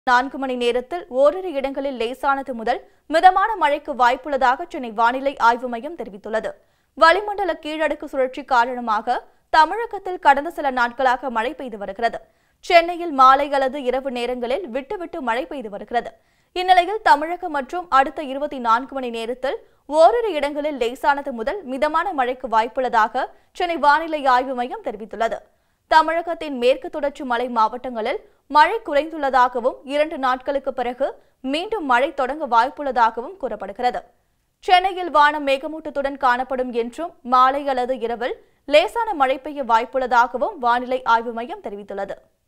நான்கு மணி நேரத்தில் ஓரிரு இடங்களில் லேசானது முதல் மிதமான மழைக்கு வாய்ப்புள்ளதாக சென்னை வானிலை ஆய்வு மையம் தெரிவித்துள்ளது வளிமண்டல கீழடுக்கு சுழற்சி காரணமாக தமிழகத்தில் கடந்த சில நாட்களாக மழை பெய்து வருகிறது சென்னையில் மாலை அல்லது இரவு நேரங்களில் விட்டுவிட்டு மழை பெய்து வருகிறது இந்நிலையில் தமிழகம் மற்றும் அடுத்த இருபத்தி நான்கு மணி நேரத்தில் ஓரிரு இடங்களில் லேசானது முதல் மிதமான மழைக்கு வாய்ப்புள்ளதாக சென்னை வானிலை ஆய்வு மையம் தெரிவித்துள்ளது தமிழகத்தின் மேற்கு தொடர்ச்சி மலை மாவட்டங்களில் மழை குறைந்துள்ளதாகவும் இரண்டு நாட்களுக்கு பிறகு மீண்டும் மழை தொடங்க வாய்ப்புள்ளதாகவும் கூறப்படுகிறது சென்னையில் வானம் மேகமூட்டத்துடன் காணப்படும் என்றும் மாலை அல்லது இரவில் லேசான மழை பெய்ய வாய்ப்புள்ளதாகவும் வானிலை ஆய்வு மையம் தெரிவித்துள்ளது